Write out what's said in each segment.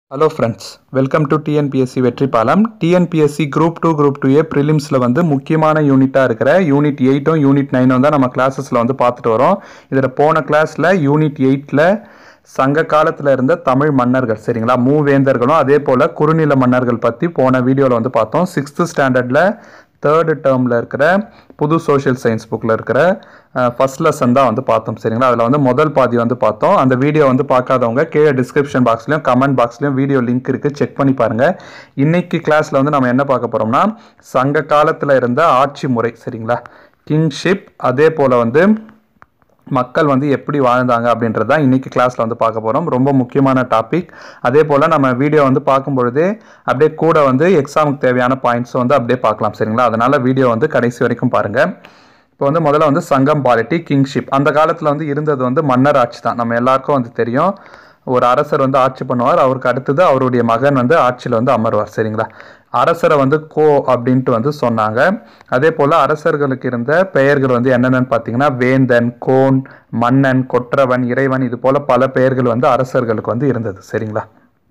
Hello friends welcome to TNPSC Vetri Palam TNPSC group two group two A ப்ரிலிம்ஸில் வந்து முக்கியமான யூனிட்டாக இருக்கிற யூனிட் எயிட்டும் யூனிட் நைனும் தான் நம்ம கிளாஸஸில் வந்து பார்த்துட்டு வரோம் இதில் போன கிளாஸில் யூனிட் எயிட்டில் சங்க காலத்தில் இருந்த தமிழ் மன்னர்கள் சரிங்களா மூவேந்தர்களும் அதே போல் குறுநில மன்னர்கள் பற்றி போன வீடியோவில் வந்து பார்த்தோம் சிக்ஸ்த்து ஸ்டாண்டர்டில் தேர்டு டேர்மில் இருக்கிற புது சோஷியல் சயின்ஸ் புக்கில் இருக்கிற ஃபர்ஸ்ட் லெசன் தான் வந்து பார்த்தோம் சரிங்களா அதில் வந்து முதல் பாதி வந்து பார்த்தோம் அந்த வீடியோ வந்து பார்க்காதவங்க கீழே டிஸ்கிரிப்ஷன் பாக்ஸ்லையும் கமெண்ட் பாக்ஸ்லையும் வீடியோ லிங்க் இருக்குது செக் பண்ணி பாருங்கள் இன்னைக்கு கிளாஸில் வந்து நம்ம என்ன பார்க்க போகிறோம்னா சங்க காலத்தில் இருந்த ஆட்சி முறை சரிங்களா கிங்ஷிப் அதே போல் வந்து மக்கள் வந்து எப்படி வாழ்ந்தாங்க அப்படின்றது தான் இன்றைக்கி கிளாஸில் வந்து பார்க்க போகிறோம் ரொம்ப முக்கியமான டாபிக் அதே போல் நம்ம வீடியோ வந்து பார்க்கும் பொழுதே அப்படியே கூட வந்து எக்ஸாமுக்கு தேவையான பாயிண்ட்ஸும் வந்து அப்படியே பார்க்கலாம் சரிங்களா அதனால் வீடியோ வந்து கடைசி வரைக்கும் பாருங்கள் இப்போ வந்து முதல்ல வந்து சங்கம் பாலிட்டி கிங்ஷிப் அந்த காலத்தில் வந்து இருந்தது வந்து மன்னர் ஆட்சி தான் நம்ம எல்லாருக்கும் வந்து தெரியும் ஒரு அரசர் வந்து ஆட்சி பண்ணுவார் அவருக்கு அடுத்தது அவருடைய மகன் வந்து ஆட்சியில் வந்து அமர்வார் சரிங்களா அரசரை வந்து கோ அப்படின்ட்டு வந்து சொன்னாங்க அதே போல் அரசர்களுக்கு இருந்த பெயர்கள் வந்து என்னென்னு பார்த்தீங்கன்னா வேந்தன் கோன் மன்னன் கொற்றவன் இறைவன் இது போல் பல பெயர்கள் வந்து அரசர்களுக்கு வந்து இருந்தது சரிங்களா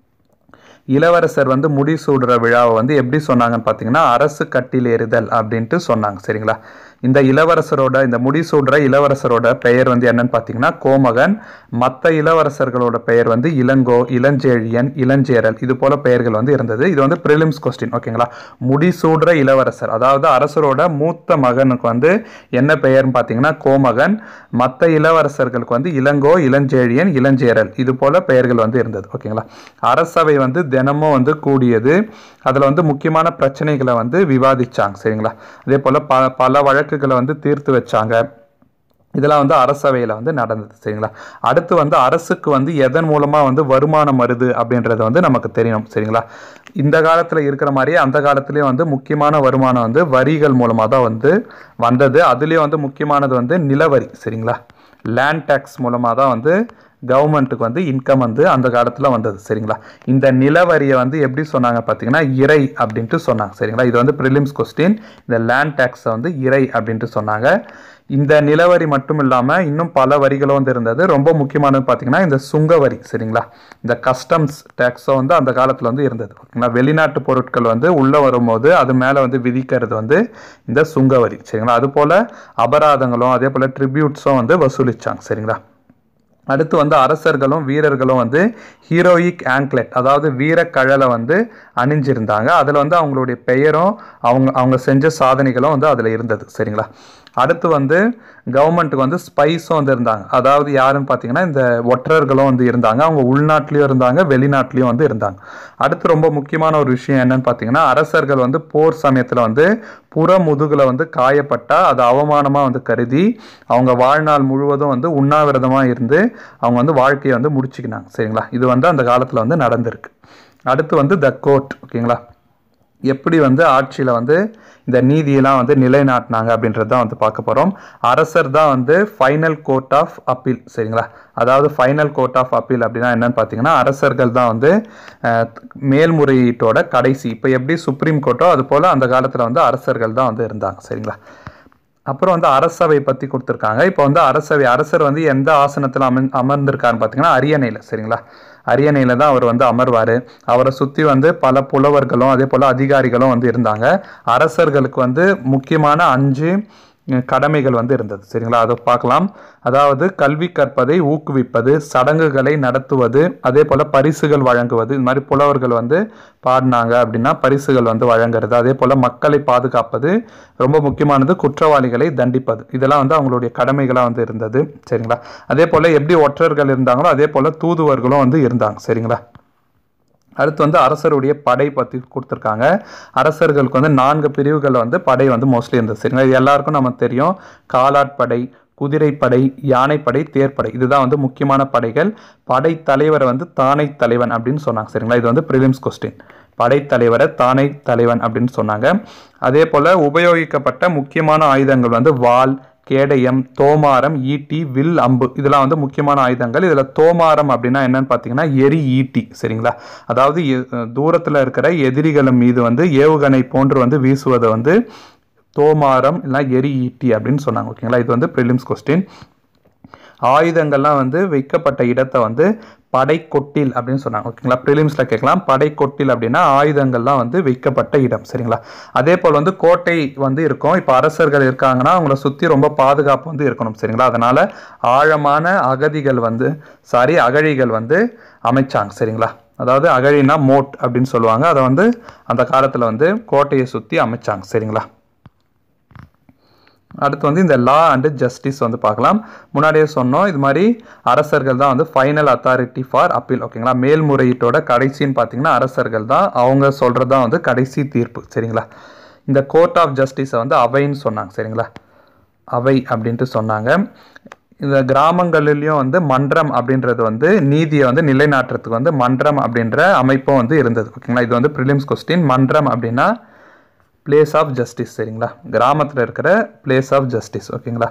இளவரசர் வந்து முடிசூடுற விழாவை வந்து எப்படி சொன்னாங்கன்னு பார்த்தீங்கன்னா அரசு கட்டில் ஏறுதல் அப்படின்ட்டு சொன்னாங்க சரிங்களா இந்த இளவரசரோட இந்த முடிசூடுற இளவரசரோட பெயர் வந்து என்னன்னு பார்த்தீங்கன்னா கோமகன் மற்ற இளவரசர்களோட பெயர் வந்து இளங்கோ இளஞ்செழியன் இளஞ்சேரல் இது போல பெயர்கள் வந்து இருந்தது இது வந்து ப்ரிலிம்ஸ் கொஸ்டின் ஓகேங்களா முடிசூடுற இளவரசர் அதாவது அரசரோட மூத்த மகனுக்கு வந்து என்ன பெயர்னு பார்த்தீங்கன்னா கோமகன் மற்ற இளவரசர்களுக்கு வந்து இளங்கோ இளஞ்செழியன் இளஞ்சேரல் இது போல பெயர்கள் வந்து இருந்தது ஓகேங்களா அரசவை வந்து தினமும் வந்து கூடியது அதில் வந்து முக்கியமான பிரச்சனைகளை வந்து விவாதிச்சாங்க சரிங்களா அதே போல் ப பல வழக்குகளை வந்து தீர்த்து வச்சாங்க இதெல்லாம் வந்து அரசவையில் வந்து நடந்தது சரிங்களா அடுத்து வந்து அரசுக்கு வந்து எதன் மூலமாக வந்து வருமானம் வருது அப்படின்றது வந்து நமக்கு தெரியணும் சரிங்களா இந்த காலத்தில் இருக்கிற மாதிரியே அந்த காலத்துலேயும் வந்து முக்கியமான வருமானம் வந்து வரிகள் மூலமாக தான் வந்து வந்தது அதுலேயும் வந்து முக்கியமானது வந்து நிலவரி சரிங்களா லேண்ட் டேக்ஸ் மூலமாக தான் வந்து கவர்மெண்ட்டுக்கு வந்து இன்கம் வந்து அந்த காலத்தில் வந்தது சரிங்களா இந்த நிலவரியை வந்து எப்படி சொன்னாங்க பார்த்தீங்கன்னா இறை அப்படின்ட்டு சொன்னாங்க சரிங்களா இது வந்து ப்ரிலிம்ஸ் கொஸ்டின் இந்த லேண்ட் டேக்ஸை வந்து இறை அப்படின்ட்டு சொன்னாங்க இந்த நிலவரி மட்டும் இல்லாமல் இன்னும் பல வரிகளும் வந்து இருந்தது ரொம்ப முக்கியமானது பார்த்தீங்கன்னா இந்த சுங்கவரி சரிங்களா இந்த கஸ்டம்ஸ் டேக்ஸும் வந்து அந்த காலத்தில் வந்து இருந்தது ஓகேங்களா வெளிநாட்டு பொருட்கள் வந்து உள்ளே வரும்போது அது மேலே வந்து விதிக்கிறது வந்து இந்த சுங்கவரி சரிங்களா அது போல் அபராதங்களும் அதே போல் ட்ரிபியூட்ஸும் வந்து வசூலிச்சாங்க சரிங்களா அடுத்து வந்து அரசர்களும் வீரர்களும் வந்து ஹீரோயிக் ஆங்க்லெட் அதாவது வீரக்கழலை வந்து அணிஞ்சிருந்தாங்க அதில் வந்து அவங்களுடைய பெயரும் அவங்க அவங்க செஞ்ச சாதனைகளும் வந்து அதில் இருந்தது சரிங்களா அடுத்து வந்து கவர்மெண்ட்டுக்கு வந்து ஸ்பைஸும் வந்து இருந்தாங்க அதாவது யாருன்னு பார்த்தீங்கன்னா இந்த ஒற்றர்களும் வந்து இருந்தாங்க அவங்க உள்நாட்டிலையும் இருந்தாங்க வெளிநாட்டிலையும் வந்து இருந்தாங்க அடுத்து ரொம்ப முக்கியமான ஒரு விஷயம் என்னன்னு பார்த்தீங்கன்னா அரசர்கள் வந்து போர் சமயத்தில் வந்து புற முதுகில் வந்து காயப்பட்டா அது அவமானமாக வந்து கருதி அவங்க வாழ்நாள் முழுவதும் வந்து உண்ணாவிரதமாக இருந்து அவங்க வந்து வாழ்க்கையை வந்து முடிச்சுக்கினாங்க சரிங்களா இது வந்து அந்த காலத்தில் வந்து நடந்திருக்கு அடுத்து வந்து த கோர்ட் ஓகேங்களா எப்படி வந்து ஆட்சியில் வந்து இந்த நீதியெல்லாம் வந்து நிலைநாட்டினாங்க அப்படின்றது தான் வந்து பார்க்க போகிறோம் அரசர் தான் வந்து ஃபைனல் கோர்ட் ஆஃப் அப்பீல் சரிங்களா அதாவது ஃபைனல் கோர்ட் ஆஃப் அப்பீல் அப்படின்னா என்னன்னு பார்த்தீங்கன்னா அரசர்கள் தான் வந்து மேல்முறையீட்டோட கடைசி இப்போ எப்படி சுப்ரீம் கோர்ட்டோ அது போல் அந்த காலத்தில் வந்து அரசர்கள் தான் வந்து இருந்தாங்க சரிங்களா அப்புறம் வந்து அரசவை பற்றி கொடுத்துருக்காங்க இப்போ வந்து அரசவை அரசர் வந்து எந்த ஆசனத்தில் அமர் அமர்ந்திருக்காருன்னு பார்த்தீங்கன்னா அரியணையில் சரிங்களா அரியணையில் தான் அவர் வந்து அமர்வார் அவரை சுற்றி வந்து பல புலவர்களும் அதே போல் அதிகாரிகளும் வந்து இருந்தாங்க அரசர்களுக்கு வந்து முக்கியமான அஞ்சு கடமைகள் வந்து இருந்தது சரிங்களா அதை பார்க்கலாம் அதாவது கல்வி கற்பதை ஊக்குவிப்பது சடங்குகளை நடத்துவது அதே போல் பரிசுகள் வழங்குவது இது மாதிரி புலவர்கள் வந்து பாடினாங்க அப்படின்னா பரிசுகள் வந்து வழங்குறது அதே போல் மக்களை பாதுகாப்பது ரொம்ப முக்கியமானது குற்றவாளிகளை தண்டிப்பது இதெல்லாம் வந்து அவங்களுடைய கடமைகளாக வந்து இருந்தது சரிங்களா அதே போல் எப்படி ஒற்றர்கள் இருந்தாங்களோ அதே போல் தூதுவர்களும் வந்து இருந்தாங்க சரிங்களா அடுத்து வந்து அரசருடைய படை பற்றி கொடுத்துருக்காங்க அரசர்களுக்கு வந்து நான்கு பிரிவுகளில் வந்து படை வந்து மோஸ்ட்லி இருந்தது சரிங்களா இது எல்லாருக்கும் நமக்கு தெரியும் காலாட்படை குதிரைப்படை யானைப்படை தேர்ப்படை இதுதான் வந்து முக்கியமான படைகள் படை தலைவரை வந்து தானை தலைவன் அப்படின்னு சொன்னாங்க சரிங்களா இது வந்து ப்ரிலிம்ஸ் கொஸ்டின் படைத்தலைவரை தானை தலைவன் அப்படின்னு சொன்னாங்க அதே போல் உபயோகிக்கப்பட்ட முக்கியமான ஆயுதங்கள் வந்து வாள் கேடயம் தோமாரம் ஈட்டி வில் அம்பு இதெல்லாம் வந்து முக்கியமான ஆயுதங்கள் இதில் தோமாரம் அப்படின்னா என்னன்னு பார்த்தீங்கன்னா எரி ஈட்டி சரிங்களா அதாவது தூரத்தில் இருக்கிற எதிரிகள் மீது வந்து ஏவுகணை போன்று வந்து வீசுவதை வந்து தோமாரம் இல்லைனா எரி ஈட்டி அப்படின்னு சொன்னாங்க ஓகேங்களா இது வந்து ப்ரிலிம்ஸ் கொஸ்டின் ஆயுதங்கள்லாம் வந்து வைக்கப்பட்ட இடத்தை வந்து படைக்கொட்டில் அப்படின்னு சொன்னாங்க ஓகேங்களா ப்ரிலிம்ஸில் கேட்கலாம் படைக்கொட்டில் அப்படின்னா ஆயுதங்கள்லாம் வந்து வைக்கப்பட்ட இடம் சரிங்களா அதே போல் வந்து கோட்டை வந்து இருக்கும் இப்போ அரசர்கள் இருக்காங்கன்னா அவங்கள சுற்றி ரொம்ப பாதுகாப்பு வந்து இருக்கணும் சரிங்களா அதனால ஆழமான அகதிகள் வந்து சாரி அகழிகள் வந்து அமைச்சாங்க சரிங்களா அதாவது அகழினா மோட் அப்படின்னு சொல்லுவாங்க அதை வந்து அந்த காலத்தில் வந்து கோட்டையை சுற்றி அமைச்சாங்க சரிங்களா அடுத்து வந்து இந்த லா அண்டு ஜஸ்டிஸ் வந்து பார்க்கலாம் முன்னாடியே சொன்னோம் இது மாதிரி அரசர்கள் தான் வந்து ஃபைனல் அத்தாரிட்டி ஃபார் அப்பீல் ஓகேங்களா மேல்முறையீட்டோட கடைசின்னு பார்த்தீங்கன்னா அரசர்கள் தான் அவங்க சொல்கிறது தான் வந்து கடைசி தீர்ப்பு சரிங்களா இந்த கோர்ட் ஆஃப் ஜஸ்டிஸை வந்து அவைன்னு சொன்னாங்க சரிங்களா அவை அப்படின்ட்டு சொன்னாங்க இந்த கிராமங்களிலையும் வந்து மன்றம் அப்படின்றது வந்து நீதியை வந்து நிலைநாட்டுறதுக்கு வந்து மன்றம் அப்படின்ற அமைப்பும் வந்து இருந்தது ஓகேங்களா இது வந்து ப்ரிலிம்ஸ் கொஸ்டின் மன்றம் அப்படின்னா பிளேஸ் ஆஃப் ஜஸ்டிஸ் சரிங்களா கிராமத்தில் இருக்கிற பிளேஸ் ஆஃப் ஜஸ்டிஸ் ஓகேங்களா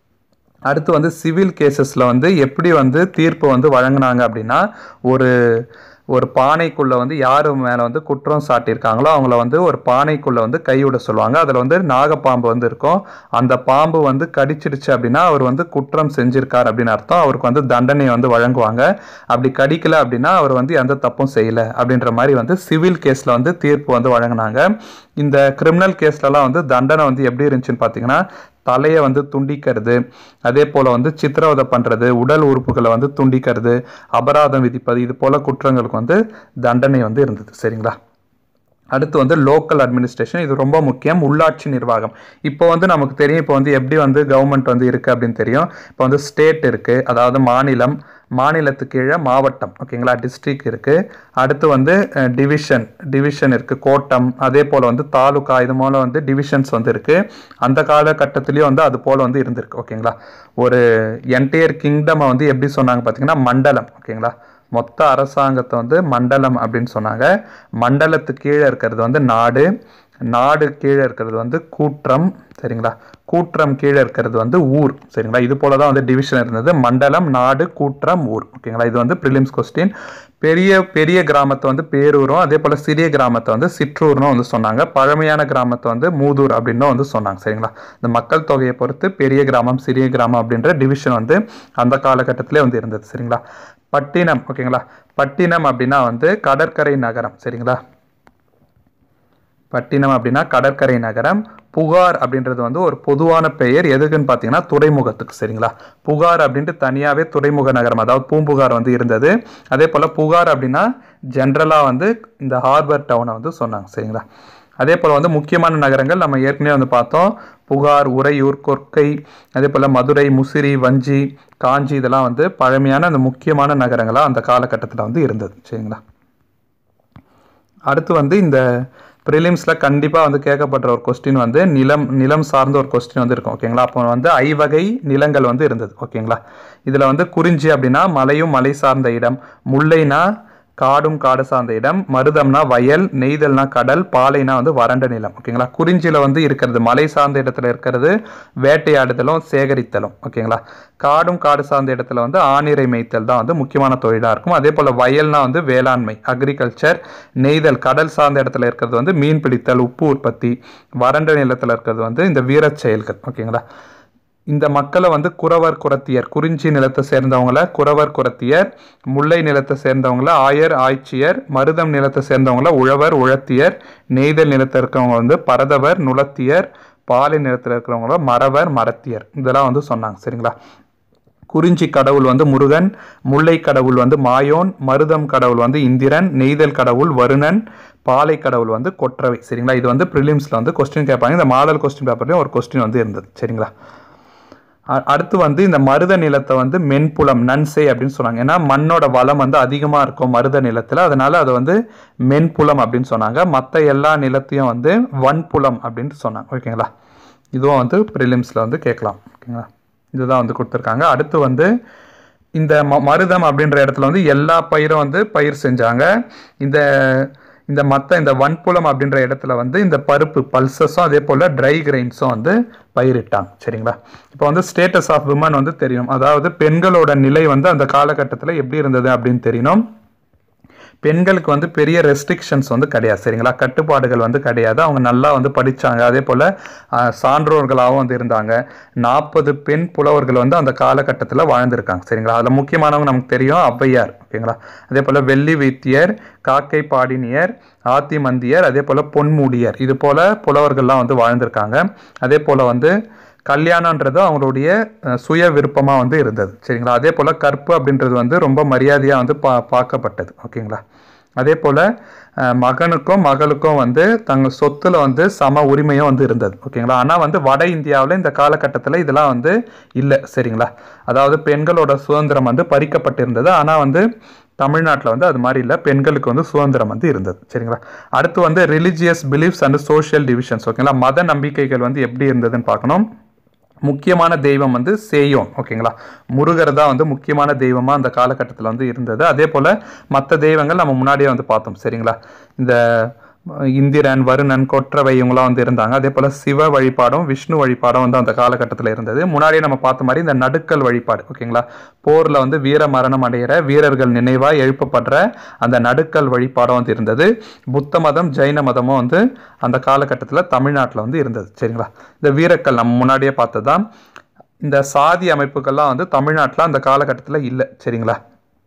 அடுத்து வந்து சிவில் கேசஸில் வந்து எப்படி வந்து தீர்ப்பு வந்து வழங்கினாங்க அப்படின்னா ஒரு ஒரு பானைக்குள்ளே வந்து யார் மேலே வந்து குற்றம் சாட்டியிருக்காங்களோ அவங்கள வந்து ஒரு பானைக்குள்ளே வந்து கைவிட சொல்லுவாங்க அதில் வந்து நாகப்பாம்பு வந்து இருக்கும் அந்த பாம்பு வந்து கடிச்சிடுச்சு அப்படின்னா அவர் வந்து குற்றம் செஞ்சிருக்கார் அப்படின்னு அர்த்தம் அவருக்கு வந்து தண்டனை வந்து வழங்குவாங்க அப்படி கடிக்கல அப்படின்னா அவர் வந்து எந்த தப்பும் செய்யலை அப்படின்ற மாதிரி வந்து சிவில் கேஸில் வந்து தீர்ப்பு வந்து வழங்கினாங்க இந்த கிரிமினல் கேஸ்லலாம் வந்து தண்டனை வந்து எப்படி இருந்துச்சுன்னு பார்த்தீங்கன்னா தலையை வந்து துண்டிக்கிறது அதே போல் வந்து சித்திரவதை பண்ணுறது உடல் உறுப்புகளை வந்து துண்டிக்கிறது அபராதம் விதிப்பது இது போல் குற்றங்களுக்கு வந்து தண்டனை வந்து இருந்தது சரிங்களா அடுத்து வந்து லோக்கல் அட்மினிஸ்ட்ரேஷன் இது ரொம்ப முக்கியம் உள்ளாட்சி நிர்வாகம் இப்போ வந்து நமக்கு தெரியும் இப்போ வந்து எப்படி வந்து கவர்மெண்ட் வந்து இருக்குது அப்படின்னு தெரியும் இப்போ வந்து ஸ்டேட் இருக்குது அதாவது மாநிலம் மாநிலத்துக்கு கீழே மாவட்டம் ஓகேங்களா டிஸ்ட்ரிக்ட் இருக்குது அடுத்து வந்து டிவிஷன் டிவிஷன் இருக்குது கோட்டம் அதே போல் வந்து தாலுகா இது போல் வந்து டிவிஷன்ஸ் வந்து இருக்குது அந்த காலகட்டத்திலையும் வந்து அது போல் வந்து இருந்திருக்கு ஓகேங்களா ஒரு என்டையர் கிங்டமை வந்து எப்படி சொன்னாங்க பார்த்தீங்கன்னா மண்டலம் ஓகேங்களா மொத்த அரசாங்கத்தை வந்து மண்டலம் அப்படின்னு சொன்னாங்க மண்டலத்துக்கு கீழே இருக்கிறது வந்து நாடு நாடு கீழே இருக்கிறது வந்து கூற்றம் சரிங்களா கூற்றம் கீழே இருக்கிறது வந்து ஊர் சரிங்களா இது போல தான் வந்து டிவிஷன் இருந்தது மண்டலம் நாடு கூற்றம் ஊர் ஓகேங்களா இது வந்து ப்ரிலிம்ஸ் கொஸ்டின் பெரிய பெரிய கிராமத்தை வந்து பேரூரும் அதே போல் சிறிய கிராமத்தை வந்து சிற்றூர்னு வந்து சொன்னாங்க பழமையான கிராமத்தை வந்து மூதூர் அப்படின்னு வந்து சொன்னாங்க சரிங்களா இந்த மக்கள் தொகையை பொறுத்து பெரிய கிராமம் சிறிய கிராமம் அப்படின்ற டிவிஷன் வந்து அந்த காலகட்டத்திலே வந்து இருந்தது சரிங்களா பட்டினம் ஓகேங்களா பட்டினம் அப்படின்னா வந்து கடற்கரை நகரம் சரிங்களா பட்டினம் அப்படின்னா கடற்கரை நகரம் புகார் அப்படின்றது வந்து ஒரு பொதுவான பெயர் எதுக்குன்னு பார்த்தீங்கன்னா துறைமுகத்துக்கு சரிங்களா புகார் அப்படின்ட்டு தனியாகவே துறைமுக நகரம் அதாவது பூம்புகார் வந்து இருந்தது அதே போல் புகார் அப்படின்னா ஜென்ரலாக வந்து இந்த ஹார்பர் டவுனை வந்து சொன்னாங்க சரிங்களா அதே போல் வந்து முக்கியமான நகரங்கள் நம்ம ஏற்கனவே வந்து பார்த்தோம் புகார் உறையூர் கொற்கை அதே போல் மதுரை முசிறி வஞ்சி காஞ்சி இதெல்லாம் வந்து பழமையான அந்த முக்கியமான நகரங்களாக அந்த காலகட்டத்தில் வந்து இருந்தது சரிங்களா அடுத்து வந்து இந்த ப்ரிலிம்ஸில் கண்டிப்பாக வந்து கேட்கப்படுற ஒரு கொஸ்டின் வந்து நிலம் நிலம் சார்ந்த ஒரு கொஸ்டின் வந்து இருக்கும் ஓகேங்களா அப்போ வந்து ஐவகை நிலங்கள் வந்து இருந்தது ஓகேங்களா இதில் வந்து குறிஞ்சி அப்படின்னா மலையும் மலை சார்ந்த இடம் முல்லைனா காடும் காடு சார்ந்த இடம் மருதம்னா வயல் நெய்தல்னா கடல் பாலைனா வந்து வறண்ட நிலம் ஓகேங்களா குறிஞ்சியில் வந்து இருக்கிறது மலை சார்ந்த இடத்துல இருக்கிறது வேட்டையாடுதலும் சேகரித்தலும் ஓகேங்களா காடும் காடு சார்ந்த இடத்துல வந்து ஆணிரை மேய்த்தல் தான் வந்து முக்கியமான தொழிலாக இருக்கும் அதே போல் வயல்னா வந்து வேளாண்மை அக்ரிகல்ச்சர் நெய்தல் கடல் சார்ந்த இடத்துல இருக்கிறது வந்து மீன் பிடித்தல் உப்பு உற்பத்தி வறண்ட நிலத்தில் இருக்கிறது வந்து இந்த வீரச் செயல்கள் ஓகேங்களா இந்த மக்களை வந்து குறவர் குரத்தியர் குறிஞ்சி நிலத்தை சேர்ந்தவங்கள குறவர் குரத்தியர் முல்லை நிலத்தை சேர்ந்தவங்கள ஆயர் ஆய்ச்சியர் மருதம் நிலத்தை சேர்ந்தவங்கள உழவர் உழத்தியர் நெய்தல் நிலத்தில் இருக்கிறவங்க வந்து பரதவர் நுளத்தியர் பாலை நிலத்தில் இருக்கிறவங்கள மறவர் மரத்தியர் இதெல்லாம் வந்து சொன்னாங்க சரிங்களா குறிஞ்சி கடவுள் வந்து முருகன் முல்லை கடவுள் வந்து மாயோன் மருதம் கடவுள் வந்து இந்திரன் நெய்தல் கடவுள் வருணன் பாலை கடவுள் வந்து கொற்றவை சரிங்களா இது வந்து ப்ரிலிம்ஸில் வந்து கொஸ்டின் கேட்பாங்க இந்த மாடல் கொஸ்டின் பேப்பர்லேயும் ஒரு கொஸ்டின் வந்து இருந்தது சரிங்களா அ- அடுத்து வந்து இந்த மருத நிலத்தை வந்து மென்புலம் நன்சை அப்படின்னு சொன்னாங்க ஏன்னா மண்ணோட வளம் வந்து அதிகமாக இருக்கும் மருத நிலத்தில் அதனால அதை வந்து மென்புலம் அப்படின்னு சொன்னாங்க மற்ற எல்லா நிலத்தையும் வந்து வன்புலம் அப்படின்ட்டு சொன்னாங்க ஓகேங்களா இதுவும் வந்து ப்ரிலிம்ஸில் வந்து கேட்கலாம் ஓகேங்களா இதுதான் வந்து கொடுத்துருக்காங்க அடுத்து வந்து இந்த ம மருதம் அப்படின்ற இடத்துல வந்து எல்லா பயிரும் வந்து பயிர் செஞ்சாங்க இந்த இந்த மற்ற இந்த வன்புலம் அப்படின்ற இடத்துல வந்து இந்த பருப்பு பல்சஸும் அதே போல் ட்ரை கிரெயின்ஸும் வந்து பயிரிட்டாங்க சரிங்களா இப்போ வந்து ஸ்டேட்டஸ் ஆஃப் விமன் வந்து தெரியும் அதாவது பெண்களோட நிலை வந்து அந்த காலகட்டத்தில் எப்படி இருந்தது அப்படின்னு தெரியணும் பெண்களுக்கு வந்து பெரிய ரெஸ்ட்ரிக்ஷன்ஸ் வந்து கிடையாது சரிங்களா கட்டுப்பாடுகள் வந்து கிடையாது அவங்க நல்லா வந்து படித்தாங்க அதே போல் சான்றோர்களாகவும் வந்து இருந்தாங்க நாற்பது பெண் புலவர்கள் வந்து அந்த காலகட்டத்தில் வாழ்ந்திருக்காங்க சரிங்களா அதில் முக்கியமானவங்க நமக்கு தெரியும் ஔவையார் ஓகேங்களா அதே போல் வெள்ளி வைத்தியர் காக்கை பாடினியர் ஆத்திமந்தியர் அதே போல் பொன்முடியர் இது போல் புலவர்கள்லாம் வந்து வாழ்ந்திருக்காங்க அதே போல் வந்து கல்யாணன்றது அவங்களுடைய அஹ், சுய விருப்பமாக வந்து இருந்தது சரிங்களா அதே போல் கற்பு அப்படின்றது வந்து ரொம்ப மரியாதையாக வந்து பா பார்க்கப்பட்டது ஓகேங்களா அதே போல் மகனுக்கும் மகளுக்கும் வந்து தங்கள் சொத்துல வந்து சம உரிமையும் வந்து இருந்தது ஓகேங்களா ஆனால் வந்து வட இந்தியாவில் இந்த காலகட்டத்தில் இதெல்லாம் வந்து இல்லை சரிங்களா அதாவது பெண்களோட சுதந்திரம் வந்து பறிக்கப்பட்டிருந்தது ஆனால் வந்து தமிழ்நாட்டில் வந்து அது மாதிரி இல்லை பெண்களுக்கு வந்து சுதந்திரம் வந்து இருந்தது சரிங்களா அடுத்து வந்து religious beliefs and social divisions ஓகேங்களா மத நம்பிக்கைகள் வந்து எப்படி இருந்ததுன்னு பார்க்கணும் முக்கியமான தெய்வம் வந்து சேயோன் ஓகேங்களா முருகர் தான் வந்து முக்கியமான தெய்வமாக அந்த காலகட்டத்தில் வந்து இருந்தது அதே போல் மற்ற தெய்வங்கள் நம்ம முன்னாடியே வந்து பார்த்தோம் சரிங்களா இந்த அஹ், இந்திரன் வருணன் கொற்றவை இவங்களாம் வந்து இருந்தாங்க அதே போல் சிவ வழிபாடும் விஷ்ணு வழிபாடும் வந்து அந்த காலகட்டத்தில் இருந்தது முன்னாடியே நம்ம பார்த்த மாதிரி இந்த நடுக்கல் வழிபாடு ஓகேங்களா போரில் வந்து வீர மரணம் அடைகிற வீரர்கள் நினைவாக எழுப்பப்படுற அந்த நடுக்கல் வழிபாடும் வந்து இருந்தது புத்த மதம் ஜெயின மதமும் வந்து அந்த காலகட்டத்தில் தமிழ்நாட்டில் வந்து இருந்தது சரிங்களா இந்த வீரக்கல் நம்ம முன்னாடியே பார்த்தது இந்த சாதி அமைப்புகள்லாம் வந்து தமிழ்நாட்டில் அந்த காலகட்டத்தில் இல்லை சரிங்களா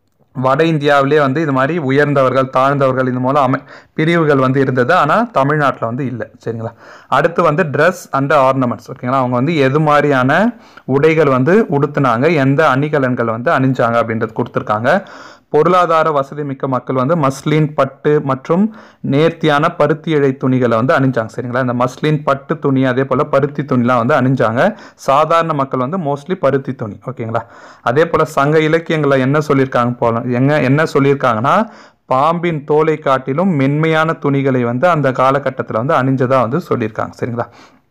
வட இந்தியாவிலே வந்து இது மாதிரி உயர்ந்தவர்கள் தாழ்ந்தவர்கள் இது மூலம் அமை பிரிவுகள் வந்து இருந்தது ஆனால் தமிழ்நாட்டில் வந்து இல்லை சரிங்களா அடுத்து வந்து ட்ரெஸ் அண்ட் ஆர்னமெண்ட்ஸ் ஓகேங்களா அவங்க வந்து எது மாதிரியான உடைகள் வந்து உடுத்துனாங்க எந்த அணிகலன்கள் வந்து அணிஞ்சாங்க அப்படின்றது கொடுத்துருக்காங்க பொருளாதார வசதி மிக்க மக்கள் வந்து மஸ்லின் பட்டு மற்றும் நேர்த்தியான பருத்தி இழை துணிகளை வந்து அணிஞ்சாங்க சரிங்களா இந்த மஸ்லின் பட்டு துணி அதே போல் பருத்தி துணிலாம் வந்து அணிஞ்சாங்க சாதாரண மக்கள் வந்து மோஸ்ட்லி பருத்தி துணி ஓகேங்களா அதே போல் சங்க இலக்கியங்களை என்ன சொல்லியிருக்காங்க போல எங்க என்ன சொல்லியிருக்காங்கன்னா பாம்பின் தோலை காட்டிலும் மென்மையான துணிகளை வந்து அந்த காலகட்டத்தில் வந்து அணிஞ்சதா வந்து சொல்லியிருக்காங்க சரிங்களா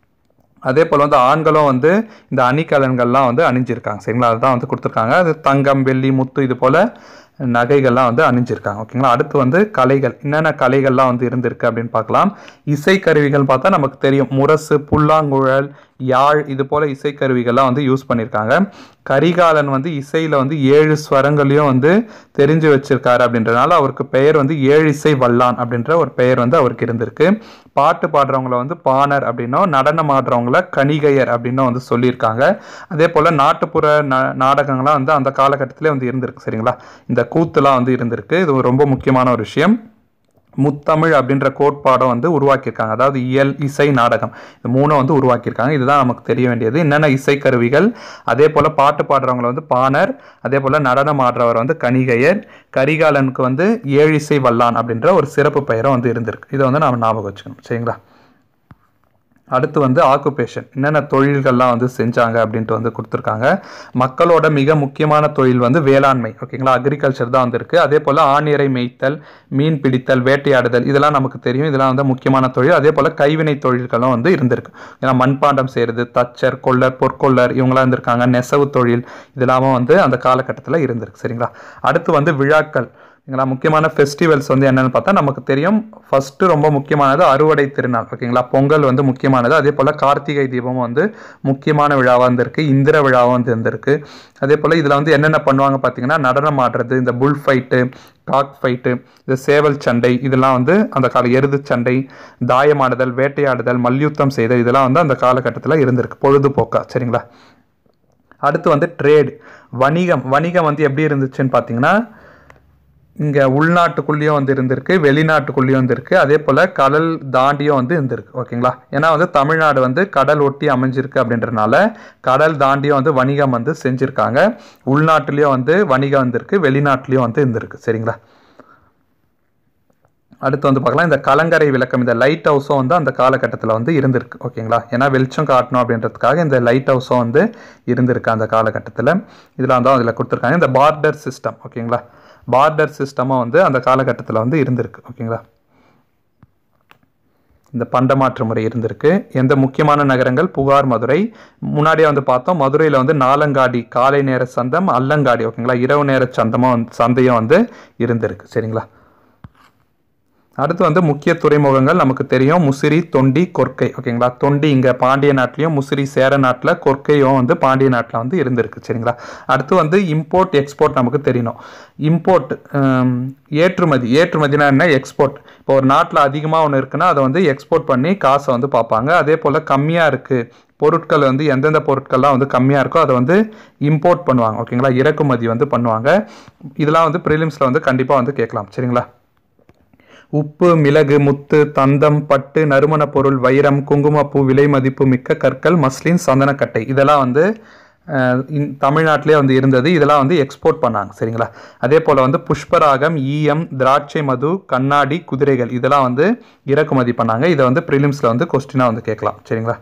அதே போல் வந்து ஆண்களும் வந்து இந்த அணிகலன்கள்லாம் வந்து அணிஞ்சிருக்காங்க சரிங்களா அதுதான் வந்து கொடுத்துருக்காங்க அது தங்கம் வெள்ளி முத்து இது போல் நகைகள்லாம் வந்து அணிஞ்சிருக்காங்க ஓகேங்களா அடுத்து வந்து கலைகள் என்னென்ன கலைகள்லாம் வந்து இருந்திருக்கு அப்படின்னு பார்க்கலாம் இசைக்கருவிகள் பார்த்தா நமக்கு தெரியும் முரசு புல்லாங்குழல் யாழ் இது போல் இசைக்கருவிகள்லாம் வந்து யூஸ் பண்ணியிருக்காங்க கரிகாலன் வந்து இசையில் வந்து ஏழு ஸ்வரங்களையும் வந்து தெரிஞ்சு வச்சிருக்காரு அப்படின்றனால அவருக்கு பெயர் வந்து ஏழு இசை வல்லான் அப்படின்ற ஒரு பெயர் வந்து அவருக்கு இருந்திருக்கு பாட்டு பாடுறவங்கள வந்து பாணர் அப்படின்னும் நடனம் ஆடுறவங்கள கணிகையர் அப்படின்னும் வந்து சொல்லியிருக்காங்க அதே போல் நாட்டுப்புற ந நாடகங்கள்லாம் வந்து அந்த காலகட்டத்திலே வந்து இருந்திருக்கு சரிங்களா இந்த கூத்துலாம் வந்து இருந்திருக்கு இது ஒரு ரொம்ப முக்கியமான ஒரு விஷயம் முத்தமிழ் அப்படின்ற கோட்பாடம் வந்து உருவாக்கியிருக்காங்க அதாவது இயல் இசை நாடகம் இது மூணும் வந்து உருவாக்கியிருக்காங்க இதுதான் நமக்கு தெரிய வேண்டியது என்னென்ன இசைக்கருவிகள் அதே போல் பாட்டு பாடுறவங்கள வந்து பாணர் அதே போல் நடனம் ஆடுறவர் வந்து கணிகையர் கரிகாலனுக்கு வந்து ஏழிசை வல்லான் அப்படின்ற ஒரு சிறப்பு பெயரும் வந்து இருந்திருக்கு இதை வந்து நாம் ஞாபகம் வச்சுக்கணும் சரிங்களா அடுத்து வந்து ஆக்குபேஷன் என்னென்ன தொழில்கள்லாம் வந்து செஞ்சாங்க அப்படின்ட்டு வந்து கொடுத்துருக்காங்க மக்களோட மிக முக்கியமான தொழில் வந்து வேளாண்மை ஓகேங்களா அக்ரிகல்ச்சர் தான் வந்திருக்கு அதே போல் ஆணியரை மேய்த்தல் மீன் பிடித்தல் வேட்டையாடுதல் இதெல்லாம் நமக்கு தெரியும் இதெல்லாம் வந்து முக்கியமான தொழில் அதே போல் கைவினை தொழில்களும் வந்து இருந்திருக்கு ஏன்னா மண்பாண்டம் செய்கிறது தச்சர் கொள்ளர் பொற்கொள்ளர் இவங்களாம் இருந்திருக்காங்க நெசவு தொழில் இதெல்லாமும் வந்து அந்த காலகட்டத்தில் இருந்திருக்கு சரிங்களா அடுத்து வந்து விழாக்கள் ஓகேங்களா முக்கியமான ஃபெஸ்டிவல்ஸ் வந்து என்னென்னு பார்த்தா நமக்கு தெரியும் ஃபஸ்ட்டு ரொம்ப முக்கியமானது அறுவடை திருநாள் ஓகேங்களா பொங்கல் வந்து முக்கியமானது அதே போல் கார்த்திகை தீபமும் வந்து முக்கியமான விழாவாக இருந்திருக்கு இந்திர விழாவும் வந்து இருந்திருக்கு அதே போல் இதில் வந்து என்னென்ன பண்ணுவாங்க பார்த்தீங்கன்னா நடனம் ஆடுறது இந்த புல் ஃபைட்டு காக் ஃபைட்டு இந்த சேவல் சண்டை இதெல்லாம் வந்து அந்த கால எருது சண்டை தாயமாடுதல் வேட்டையாடுதல் மல்யுத்தம் செய்தல் இதெல்லாம் வந்து அந்த காலகட்டத்தில் இருந்திருக்கு பொழுதுபோக்கா சரிங்களா அடுத்து வந்து ட்ரேட் வணிகம் வணிகம் வந்து எப்படி இருந்துச்சுன்னு பார்த்தீங்கன்னா இங்கே உள்நாட்டுக்குள்ளேயும் வந்து இருந்திருக்கு வெளிநாட்டுக்குள்ளேயும் இருந்திருக்கு அதே போல் கடல் தாண்டியும் வந்து இருந்திருக்கு ஓகேங்களா ஏன்னா வந்து தமிழ்நாடு வந்து கடல் ஒட்டி அமைஞ்சிருக்கு அப்படின்றனால கடல் தாண்டியும் வந்து வணிகம் வந்து செஞ்சுருக்காங்க உள்நாட்டுலேயும் வந்து வணிகம் வந்திருக்கு வெளிநாட்டுலேயும் வந்து இருந்திருக்கு சரிங்களா அடுத்து வந்து பார்க்கலாம் இந்த கலங்கரை விளக்கம் இந்த லைட் ஹவுஸும் வந்து அந்த காலகட்டத்தில் வந்து இருந்திருக்கு ஓகேங்களா ஏன்னா வெளிச்சம் காட்டணும் அப்படின்றதுக்காக இந்த லைட் ஹவுஸும் வந்து இருந்திருக்கு அந்த காலகட்டத்தில் இதில் வந்து அதில் கொடுத்துருக்காங்க இந்த பார்டர் சிஸ்டம் ஓகேங்களா பார்டர் சிஸ்டமும் வந்து அந்த காலகட்டத்தில் வந்து இருந்திருக்கு ஓகேங்களா இந்த பண்டமாற்று முறை இருந்திருக்கு எந்த முக்கியமான நகரங்கள் புகார் மதுரை முன்னாடியே வந்து பார்த்தோம் மதுரையில் வந்து நாலங்காடி காலை நேர சந்தம் அல்லங்காடி ஓகேங்களா இரவு நேர சந்தமும் வந்து- சந்தையும் வந்து இருந்திருக்கு சரிங்களா அடுத்து வந்து முக்கிய துறைமுகங்கள் நமக்கு தெரியும் முசிறி தொண்டி கொர்க்கை ஓகேங்களா தொண்டி இங்கே பாண்டிய நாட்டிலையும் முசிறி சேர நாட்டில் கொர்க்கையும் வந்து பாண்டிய நாட்டில் வந்து இருந்திருக்கு சரிங்களா அடுத்து வந்து இம்போர்ட் எக்ஸ்போர்ட் நமக்கு தெரியணும் இம்போர்ட் ஏற்றுமதி ஏற்றுமதினா என்ன எக்ஸ்போர்ட் இப்போ ஒரு நாட்டில் அதிகமாக ஒன்று இருக்குன்னா அதை வந்து எக்ஸ்போர்ட் பண்ணி காசை வந்து பார்ப்பாங்க அதே போல் கம்மியாக இருக்குது பொருட்கள் வந்து எந்தெந்த பொருட்கள்லாம் வந்து கம்மியாக இருக்கோ அதை வந்து இம்போர்ட் பண்ணுவாங்க ஓகேங்களா இறக்குமதி வந்து பண்ணுவாங்க இதெல்லாம் வந்து ப்ரிலிம்ஸில் வந்து கண்டிப்பாக வந்து கேட்கலாம் சரிங்களா உப்பு மிளகு முத்து தந்தம் பட்டு நறுமணப் பொருள் வைரம் குங்குமப்பூ விலை மதிப்பு மிக்க கற்கள் மஸ்லின் சந்தனக்கட்டை இதெல்லாம் வந்து அஹ், இந்- தமிழ்நாட்டிலே வந்து இருந்தது இதெல்லாம் வந்து எக்ஸ்போர்ட் பண்ணாங்க சரிங்களா அதே போல் வந்து புஷ்பராகம் ஈயம் திராட்சை மது கண்ணாடி குதிரைகள் இதெல்லாம் வந்து இறக்குமதி பண்ணாங்க இதை வந்து ப்ரிலிம்ஸில் வந்து கொஸ்டினாக வந்து கேட்கலாம் சரிங்களா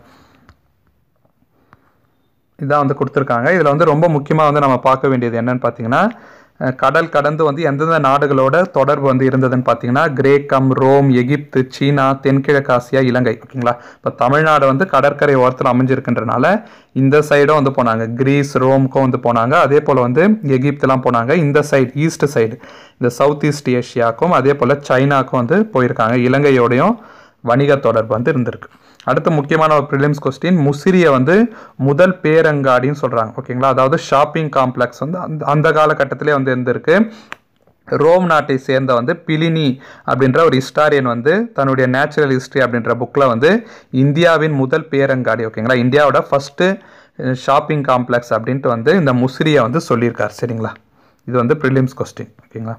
இதான் வந்து கொடுத்துருக்காங்க இதில் வந்து ரொம்ப முக்கியமாக வந்து நம்ம பார்க்க வேண்டியது என்னன்னு பார்த்தீங்கன்னா அஹ், கடல் கடந்து வந்து எந்தெந்த நாடுகளோட தொடர்பு வந்து இருந்ததுன்னு பார்த்தீங்கன்னா கிரேக்கம் ரோம் எகிப்து சீனா தென்கிழக்கு ஆசியா இலங்கை ஓகேங்களா இப்போ தமிழ்நாடு வந்து கடற்கரை ஓரத்தில் அமைஞ்சிருக்குன்றனால இந்த சைடும் வந்து போனாங்க கிரீஸ் ரோம்க்கும் வந்து போனாங்க அதே போல் வந்து எகிப்துலாம் போனாங்க இந்த சைடு ஈஸ்ட் சைடு இந்த சவுத் ஈஸ்ட் ஏஷியாவுக்கும் அதே போல் சைனாக்கும் வந்து போயிருக்காங்க இலங்கையோடையும் வணிக தொடர்பு வந்து இருந்திருக்கு அடுத்து முக்கியமான ஒரு ப்ரிலிம்ஸ் கொஸ்டின் முசிறியை வந்து முதல் பேரங்காடின்னு சொல்கிறாங்க ஓகேங்களா அதாவது ஷாப்பிங் காம்ப்ளெக்ஸ் வந்து அந்த அந்த காலகட்டத்திலே வந்து இருந்திருக்கு ரோம் நாட்டை சேர்ந்த வந்து பிலினி அப்படின்ற ஒரு ஹிஸ்டாரியன் வந்து தன்னுடைய நேச்சுரல் ஹிஸ்ட்ரி அப்படின்ற புக்கில் வந்து இந்தியாவின் முதல் பேரங்காடி ஓகேங்களா இந்தியாவோட ஃபஸ்ட்டு ஷாப்பிங் காம்ப்ளெக்ஸ் அப்படின்ட்டு வந்து இந்த முசிறியை வந்து சொல்லியிருக்கார் சரிங்களா இது வந்து ப்ரிலிம்ஸ் கொஸ்டின் ஓகேங்களா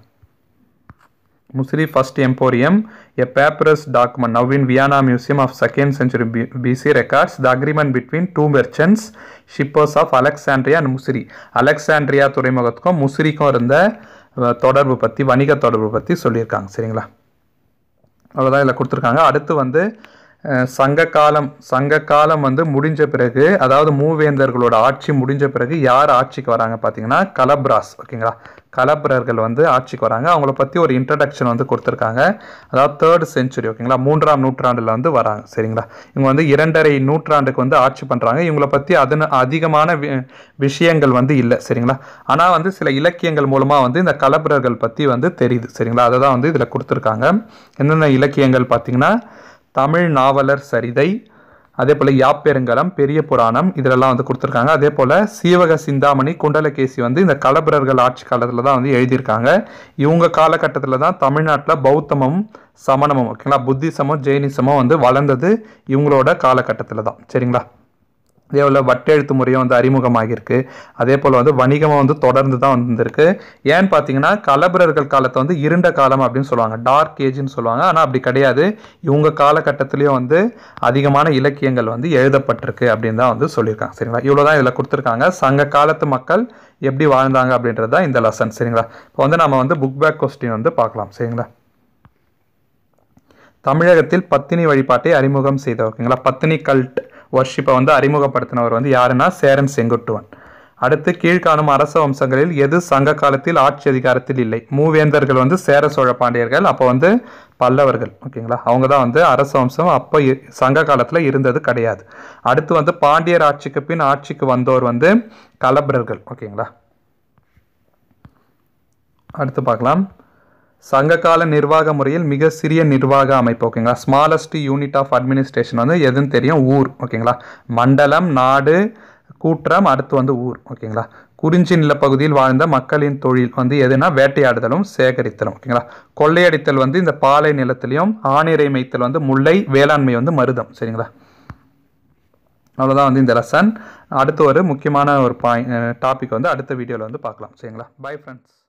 Musri first emporium, a papyrus document now in Vienna Museum of 2nd century B- BC records the agreement between two merchants, shippers of Alexandria and Musri. Alexandria துறைமுகத்துக்கும் முசிறிக்கும் இருந்த அஹ், தொடர்பு பற்றி வணிக தொடர்பு பற்றி சொல்லியிருக்காங்க சரிங்களா அவ்வளோதான் இதில் கொடுத்துருக்காங்க அடுத்து வந்து அஹ், சங்க காலம் சங்க காலம் வந்து முடிஞ்ச பிறகு அதாவது மூவேந்தர்களோட ஆட்சி முடிஞ்ச பிறகு யார் ஆட்சிக்கு வராங்க பார்த்தீங்கன்னா கலப்ராஸ் ஓகேங்களா கலப்ரர்கள் வந்து ஆட்சிக்கு வராங்க அவங்கள பற்றி ஒரு இன்ட்ரடக்ஷன் வந்து கொடுத்துருக்காங்க அதாவது தேர்ட் செஞ்சுரி ஓகேங்களா மூன்றாம் நூற்றாண்டில் வந்து வராங்க சரிங்களா இவங்க வந்து இரண்டரை நூற்றாண்டுக்கு வந்து ஆட்சி பண்ணுறாங்க இவங்கள பற்றி அதன அதிகமான வி- விஷயங்கள் வந்து இல்லை சரிங்களா ஆனால் வந்து சில இலக்கியங்கள் மூலமாக வந்து இந்த கலப்ரர்கள் பற்றி வந்து தெரியுது சரிங்களா அதை தான் வந்து இதில் கொடுத்துருக்காங்க என்னென்ன இலக்கியங்கள் பார்த்தீங்கன்னா தமிழ் நாவலர் சரிதை அதே போல் யாப்பெருங்கலம் பெரிய புராணம் இதிலெல்லாம் வந்து கொடுத்துருக்காங்க அதே போல் சீவக சிந்தாமணி குண்டலகேசி வந்து இந்த கலபரர்கள் ஆட்சி காலத்தில் தான் வந்து எழுதியிருக்காங்க இவங்க காலகட்டத்தில் தான் தமிழ்நாட்டில் பௌத்தமும் சமணமும் ஓகேங்களா புத்திசமும் ஜெயினிசமும் வந்து வளர்ந்தது இவங்களோட காலகட்டத்தில் தான் சரிங்களா அதே போல் வட்டெழுத்து முறையும் வந்து அறிமுகமாகியிருக்கு அதே போல் வந்து வணிகமும் வந்து தொடர்ந்து தான் வந்திருக்கு ஏன்னு பார்த்தீங்கன்னா கலபரர்கள் காலத்தை வந்து இருண்ட காலம் அப்படின்னு சொல்லுவாங்க டார்க் ஏஜ்னு சொல்லுவாங்க ஆனால் அப்படி கிடையாது இவங்க காலகட்டத்திலையும் வந்து அதிகமான இலக்கியங்கள் வந்து எழுதப்பட்டிருக்கு அப்படின்னு தான் வந்து சொல்லியிருக்காங்க சரிங்களா இவ்வளோ தான் இதில் கொடுத்துருக்காங்க சங்க காலத்து மக்கள் எப்படி வாழ்ந்தாங்க அப்படின்றது தான் இந்த லெசன் சரிங்களா இப்போ வந்து நம்ம வந்து புக் பேக் கொஸ்டின் வந்து பார்க்கலாம் சரிங்களா தமிழகத்தில் பத்தினி வழிபாட்டை அறிமுகம் செய்த ஓகேங்களா பத்தினி கல்ட் வர்ஷிப்பை வந்து அறிமுகப்படுத்தினவர் வந்து யாருன்னா சேரன் செங்குட்டுவன் அடுத்து கீழ்காணும் அரச வம்சங்களில் எது சங்க காலத்தில் ஆட்சி அதிகாரத்தில் இல்லை மூவேந்தர்கள் வந்து சேர சோழ பாண்டியர்கள் அப்போ வந்து பல்லவர்கள் ஓகேங்களா அவங்க தான் வந்து அரச வம்சம் அப்போ இ- சங்க காலத்தில் இருந்தது கிடையாது அடுத்து வந்து பாண்டியர் ஆட்சிக்கு பின் ஆட்சிக்கு வந்தோர் வந்து கலபரர்கள் ஓகேங்களா அடுத்து பார்க்கலாம் சங்ககால நிர்வாக முறையில் மிக சிறிய நிர்வாக அமைப்பு ஓகேங்களா ஸ்மாலஸ்ட் யூனிட் ஆஃப் அட்மினிஸ்ட்ரேஷன் வந்து எதுன்னு தெரியும் ஊர் ஓகேங்களா மண்டலம் நாடு கூற்றம் அடுத்து வந்து ஊர் ஓகேங்களா குறிஞ்சி நிலப்பகுதியில் வாழ்ந்த மக்களின் தொழில் வந்து எதுனா வேட்டையாடுதலும் சேகரித்தலும் ஓகேங்களா கொள்ளையடித்தல் வந்து இந்த பாலை நிலத்திலையும் ஆணிரை மேய்த்தல் வந்து முல்லை வேளாண்மை வந்து மருதம் சரிங்களா அவ்வளோதான் வந்து இந்த லெசன் அடுத்து ஒரு முக்கியமான ஒரு பாயிண்ட் டாபிக் வந்து அடுத்த வீடியோவில் வந்து பார்க்கலாம் சரிங்களா பை ஃப்ரெண்ட்ஸ்